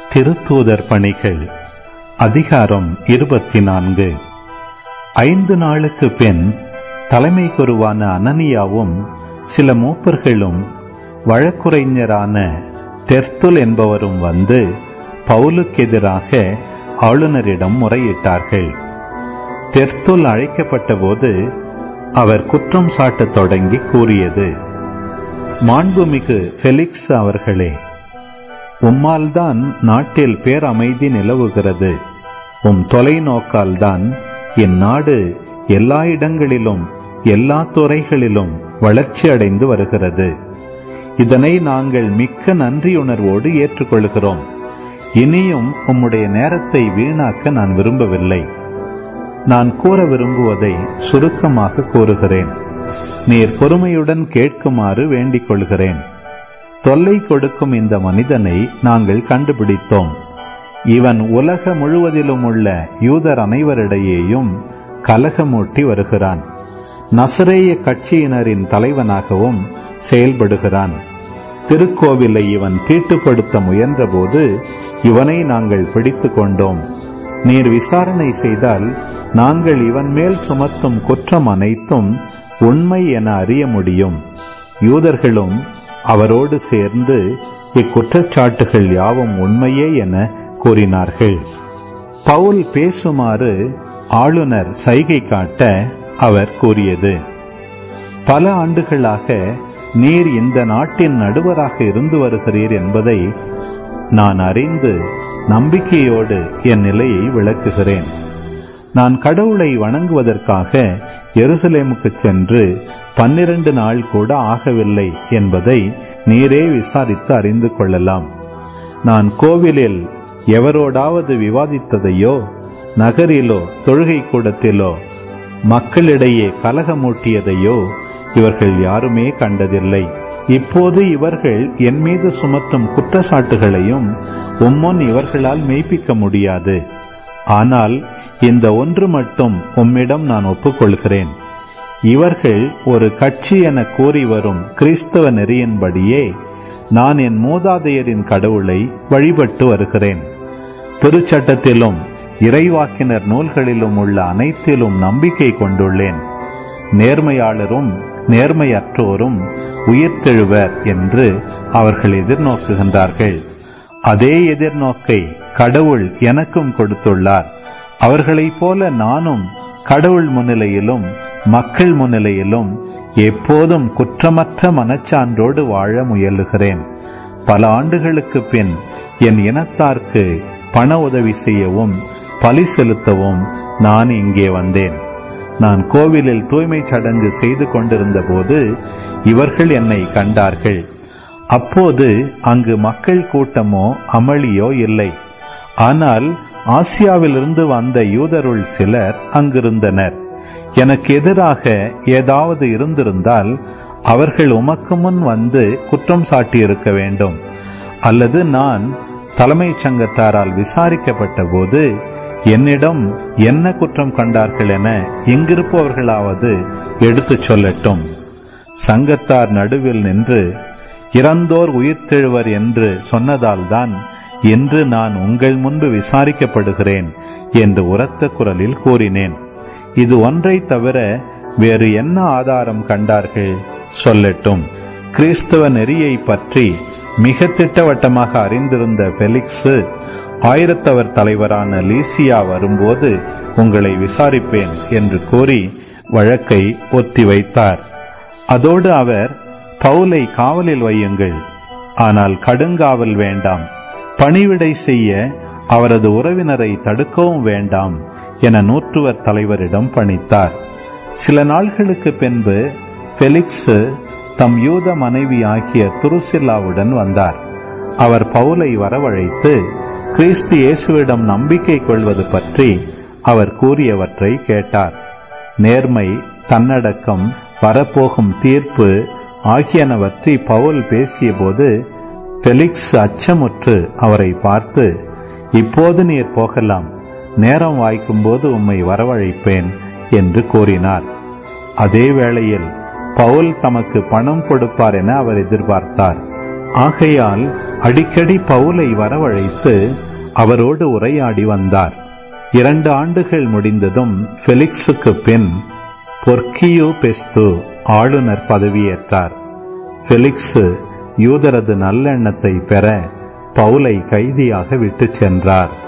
திருத்தூதர் பணிகள் அதிகாரம் இருபத்தி நான்கு ஐந்து நாளுக்கு பின் தலைமை குருவான அனனியாவும் சில மூப்பர்களும் வழக்குரைஞரான தெர்த்துல் என்பவரும் வந்து பவுலுக்கு எதிராக ஆளுநரிடம் முறையிட்டார்கள் தெர்த்துல் அழைக்கப்பட்டபோது அவர் குற்றம் சாட்டத் தொடங்கி கூறியது மாண்புமிகு ஃபெலிக்ஸ் அவர்களே உம்மால்தான் நாட்டில் பேரமைதி நிலவுகிறது உம் தொலைநோக்கால்தான் இந்நாடு எல்லா இடங்களிலும் எல்லா துறைகளிலும் வளர்ச்சி அடைந்து வருகிறது இதனை நாங்கள் மிக்க நன்றியுணர்வோடு ஏற்றுக்கொள்கிறோம் இனியும் உம்முடைய நேரத்தை வீணாக்க நான் விரும்பவில்லை நான் கூற விரும்புவதை சுருக்கமாக கூறுகிறேன் நீர் பொறுமையுடன் கேட்குமாறு வேண்டிக் கொள்கிறேன் தொல்லை கொடுக்கும் இந்த மனிதனை நாங்கள் கண்டுபிடித்தோம் இவன் உலக முழுவதிலும் உள்ள யூதர் அனைவரிடையேயும் கலகமூட்டி வருகிறான் நசரேய கட்சியினரின் தலைவனாகவும் செயல்படுகிறான் திருக்கோவிலை இவன் தீட்டுப்படுத்த முயன்றபோது இவனை நாங்கள் பிடித்து கொண்டோம் நீர் விசாரணை செய்தால் நாங்கள் இவன் மேல் சுமத்தும் குற்றம் அனைத்தும் உண்மை என அறிய முடியும் யூதர்களும் அவரோடு சேர்ந்து இக்குற்றச்சாட்டுகள் யாவும் உண்மையே என கூறினார்கள் பவுல் பேசுமாறு ஆளுநர் சைகை காட்ட அவர் கூறியது பல ஆண்டுகளாக நீர் இந்த நாட்டின் நடுவராக இருந்து வருகிறீர் என்பதை நான் அறிந்து நம்பிக்கையோடு என் நிலையை விளக்குகிறேன் நான் கடவுளை வணங்குவதற்காக எருசலேமுக்கு சென்று பன்னிரண்டு நாள் கூட ஆகவில்லை என்பதை நீரே விசாரித்து அறிந்து கொள்ளலாம் நான் கோவிலில் எவரோடாவது விவாதித்ததையோ நகரிலோ தொழுகை கூடத்திலோ மக்களிடையே கலகமூட்டியதையோ இவர்கள் யாருமே கண்டதில்லை இப்போது இவர்கள் என் மீது சுமத்தும் குற்றச்சாட்டுகளையும் உம்முன் இவர்களால் மெய்ப்பிக்க முடியாது ஆனால் இந்த ஒன்று மட்டும் உம்மிடம் நான் ஒப்புக்கொள்கிறேன் இவர்கள் ஒரு கட்சி என கூறி வரும் கிறிஸ்தவ நெறியின்படியே நான் என் மூதாதையரின் கடவுளை வழிபட்டு வருகிறேன் திருச்சட்டத்திலும் இறைவாக்கினர் நூல்களிலும் உள்ள அனைத்திலும் நம்பிக்கை கொண்டுள்ளேன் நேர்மையாளரும் நேர்மையற்றோரும் உயிர்த்தெழுவர் என்று அவர்கள் எதிர்நோக்குகின்றார்கள் அதே எதிர்நோக்கை கடவுள் எனக்கும் கொடுத்துள்ளார் அவர்களைப் போல நானும் கடவுள் முன்னிலையிலும் மக்கள் முன்னிலையிலும் எப்போதும் குற்றமற்ற மனச்சான்றோடு வாழ முயலுகிறேன் பல ஆண்டுகளுக்கு பின் என் இனத்தார்க்கு பண உதவி செய்யவும் பலி செலுத்தவும் நான் இங்கே வந்தேன் நான் கோவிலில் தூய்மை சடங்கு செய்து கொண்டிருந்த போது இவர்கள் என்னை கண்டார்கள் அப்போது அங்கு மக்கள் கூட்டமோ அமளியோ இல்லை ஆனால் ஆசியாவிலிருந்து வந்த யூதருள் சிலர் அங்கிருந்தனர் எனக்கு எதிராக ஏதாவது இருந்திருந்தால் அவர்கள் உமக்கு முன் வந்து குற்றம் சாட்டியிருக்க வேண்டும் அல்லது நான் தலைமைச் சங்கத்தாரால் விசாரிக்கப்பட்ட போது என்னிடம் என்ன குற்றம் கண்டார்கள் என எங்கிருப்பவர்களாவது எடுத்துச் சொல்லட்டும் சங்கத்தார் நடுவில் நின்று இறந்தோர் உயிர்த்தெழுவர் என்று சொன்னதால்தான் என்று நான் உங்கள் முன்பு விசாரிக்கப்படுகிறேன் என்று உரத்த குரலில் கூறினேன் இது ஒன்றை தவிர வேறு என்ன ஆதாரம் கண்டார்கள் சொல்லட்டும் கிறிஸ்தவ நெறியை பற்றி மிக திட்டவட்டமாக அறிந்திருந்த பெலிக்ஸு ஆயிரத்தவர் தலைவரான லீசியா வரும்போது உங்களை விசாரிப்பேன் என்று கூறி வழக்கை ஒத்திவைத்தார் அதோடு அவர் பவுலை காவலில் வையுங்கள் ஆனால் கடுங்காவல் வேண்டாம் பணிவிடை செய்ய அவரது உறவினரை தடுக்கவும் வேண்டாம் என நூற்றுவர் தலைவரிடம் பணித்தார் சில நாள்களுக்கு பின்பு பெலிக்ஸ் தம் யூத மனைவி ஆகிய துருசில்லாவுடன் வந்தார் அவர் பவுலை வரவழைத்து கிறிஸ்து இயேசுவிடம் நம்பிக்கை கொள்வது பற்றி அவர் கூறியவற்றை கேட்டார் நேர்மை தன்னடக்கம் வரப்போகும் தீர்ப்பு ஆகியனவற்றை பவுல் பேசியபோது பெலிக்ஸ் அச்சமுற்று அவரை பார்த்து இப்போது நீர் போகலாம் நேரம் வாய்க்கும்போது உம்மை வரவழைப்பேன் என்று கூறினார் அதே வேளையில் பவுல் தமக்கு பணம் கொடுப்பார் என அவர் எதிர்பார்த்தார் ஆகையால் அடிக்கடி பவுலை வரவழைத்து அவரோடு உரையாடி வந்தார் இரண்டு ஆண்டுகள் முடிந்ததும் ஃபெலிக்ஸுக்கு பின் பொர்க்கியோ பெஸ்து ஆளுநர் பதவியேற்றார் ஃபெலிக்ஸ் யூதரது நல்லெண்ணத்தை பெற பவுலை கைதியாக விட்டுச் சென்றார்